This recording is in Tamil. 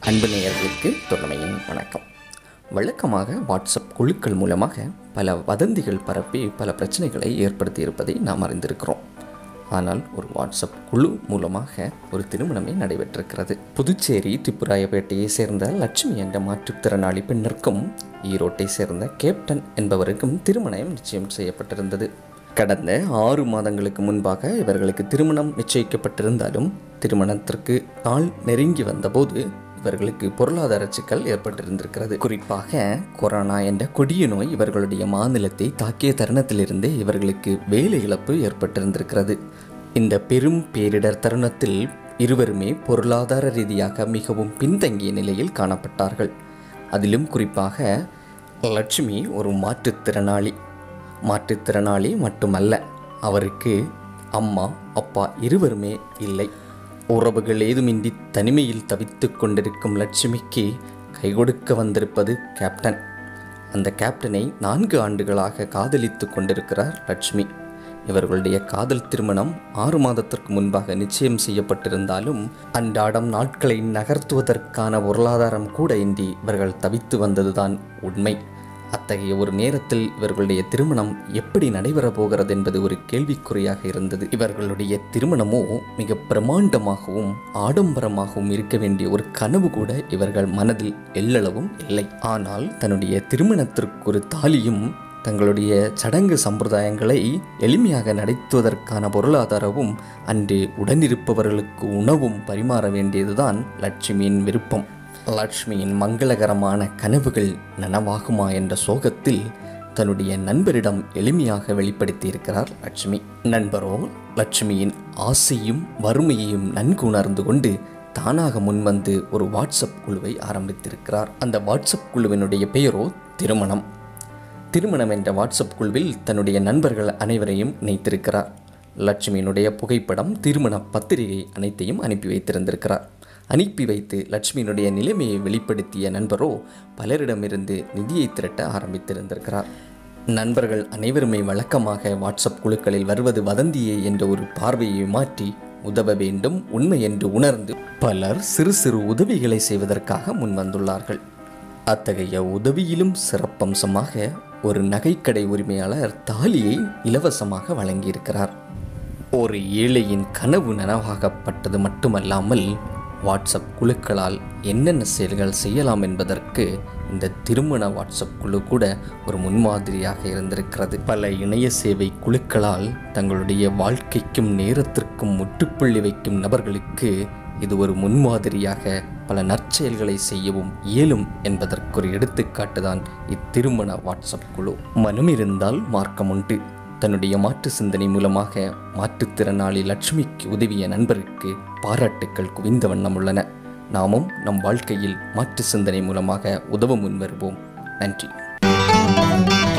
அன்பு நேயர்களுக்கு தொன்மையின் வணக்கம் வழக்கமாக வாட்ஸ்அப் குழுக்கள் மூலமாக பல வதந்திகள் பரப்பி பல பிரச்சனைகளை ஏற்படுத்தி இருப்பதை நாம் அறிந்திருக்கிறோம் ஆனால் ஒரு வாட்ஸ்அப் குழு மூலமாக ஒரு திருமணமே நடைபெற்றிருக்கிறது புதுச்சேரி திப்புராயப்பேட்டையை சேர்ந்த லட்சுமி என்ற மாற்றுத்திறனாளி பெண்ணிற்கும் ஈரோட்டை சேர்ந்த கேப்டன் என்பவருக்கும் திருமணம் நிச்சயம் செய்யப்பட்டிருந்தது கடந்த ஆறு மாதங்களுக்கு முன்பாக இவர்களுக்கு திருமணம் நிச்சயிக்கப்பட்டிருந்தாலும் திருமணத்திற்கு நாள் நெருங்கி வந்தபோது இவர்களுக்கு பொருளாதார சிக்கல் ஏற்பட்டிருந்திருக்கிறது குறிப்பாக கொரோனா என்ற கொடிய நோய் இவர்களுடைய மாநிலத்தை தாக்கிய தருணத்திலிருந்தே இவர்களுக்கு வேலை இழப்பு ஏற்பட்டிருந்திருக்கிறது இந்த பெரும் பேரிடர் தருணத்தில் இருவருமே பொருளாதார ரீதியாக மிகவும் பின்தங்கிய நிலையில் காணப்பட்டார்கள் அதிலும் குறிப்பாக லட்சுமி ஒரு மாற்றுத்திறனாளி மாற்றுத்திறனாளி மட்டுமல்ல அவருக்கு அம்மா அப்பா இருவருமே இல்லை உறவுகள் ஏதுமின்றி தனிமையில் தவித்துக் கொண்டிருக்கும் லட்சுமிக்கு கை கொடுக்க வந்திருப்பது கேப்டன் அந்த கேப்டனை நான்கு ஆண்டுகளாக காதலித்து கொண்டிருக்கிறார் லட்சுமி இவர்களுடைய காதல் திருமணம் ஆறு மாதத்திற்கு முன்பாக நிச்சயம் செய்யப்பட்டிருந்தாலும் அன்றாடம் நாட்களை நகர்த்துவதற்கான பொருளாதாரம் கூட இன்றி இவர்கள் தவித்து வந்ததுதான் உண்மை அத்தகைய ஒரு நேரத்தில் இவர்களுடைய திருமணம் எப்படி நடைபெறப் போகிறது என்பது ஒரு கேள்விக்குறியாக இருந்தது இவர்களுடைய திருமணமோ மிக பிரமாண்டமாகவும் ஆடம்பரமாகவும் இருக்க வேண்டிய ஒரு கனவு கூட இவர்கள் மனதில் எள்ளளவும் இல்லை ஆனால் தன்னுடைய திருமணத்திற்கு ஒரு தாலியும் தங்களுடைய சடங்கு சம்பிரதாயங்களை எளிமையாக நடத்துவதற்கான பொருளாதாரமும் அன்று உடனிருப்பவர்களுக்கு உணவும் பரிமாற வேண்டியதுதான் லட்சுமியின் விருப்பம் லட்சுமியின் மங்களகரமான கனவுகள் நனவாகுமா என்ற சோகத்தில் தன்னுடைய நண்பரிடம் எளிமையாக வெளிப்படுத்தியிருக்கிறார் லட்சுமி நண்பரோ லட்சுமியின் ஆசையும் வறுமையையும் நன்கு உணர்ந்து கொண்டு தானாக முன்வந்து ஒரு வாட்ஸ்அப் குழுவை ஆரம்பித்திருக்கிறார் அந்த வாட்ஸ்அப் குழுவினுடைய பெயரோ திருமணம் திருமணம் என்ற வாட்ஸ்அப் குழுவில் தன்னுடைய நண்பர்கள் அனைவரையும் இணைத்திருக்கிறார் லட்சுமியினுடைய புகைப்படம் திருமண பத்திரிகை அனைத்தையும் அனுப்பி வைத்திருந்திருக்கிறார் அனுப்பி வைத்து லட்சுமியினுடைய நிலைமையை வெளிப்படுத்திய நண்பரோ பலரிடமிருந்து நிதியை திரட்ட ஆரம்பித்திருந்திருக்கிறார் நண்பர்கள் அனைவருமே வழக்கமாக வாட்ஸ்அப் குழுக்களில் வருவது வதந்தியே என்ற ஒரு பார்வையை மாற்றி உதவ வேண்டும் உண்மை என்று உணர்ந்து பலர் சிறு சிறு உதவிகளை செய்வதற்காக முன்வந்துள்ளார்கள் அத்தகைய உதவியிலும் சிறப்பம்சமாக ஒரு நகைக்கடை உரிமையாளர் தாலியை இலவசமாக வழங்கியிருக்கிறார் ஒரு ஏழையின் கனவு நனவாகப்பட்டது மட்டுமல்லாமல் வாட்ஸ்அப் குழுக்களால் என்னென்ன செயல்கள் செய்யலாம் என்பதற்கு இந்த திருமண வாட்ஸ்அப் குழு கூட ஒரு முன்மாதிரியாக இருந்திருக்கிறது பல இணைய சேவை குழுக்களால் தங்களுடைய வாழ்க்கைக்கும் நேரத்திற்கும் முற்றுப்புள்ளி வைக்கும் நபர்களுக்கு இது ஒரு முன்மாதிரியாக பல நற்செயல்களை செய்யவும் இயலும் என்பதற்கு ஒரு எடுத்துக்காட்டுதான் இத்திருமண வாட்ஸ்அப் குழு மனம் இருந்தால் மார்க்கம் உண்டு தன்னுடைய மாற்று சிந்தனை மூலமாக மாற்றுத்திறனாளி லட்சுமிக்கு உதவிய நண்பருக்கு பாராட்டுக்கள் குவிந்த வண்ணம் உள்ளன நாமும் நம் வாழ்க்கையில் மாற்று சிந்தனை மூலமாக உதவ முன்வருவோம் நன்றி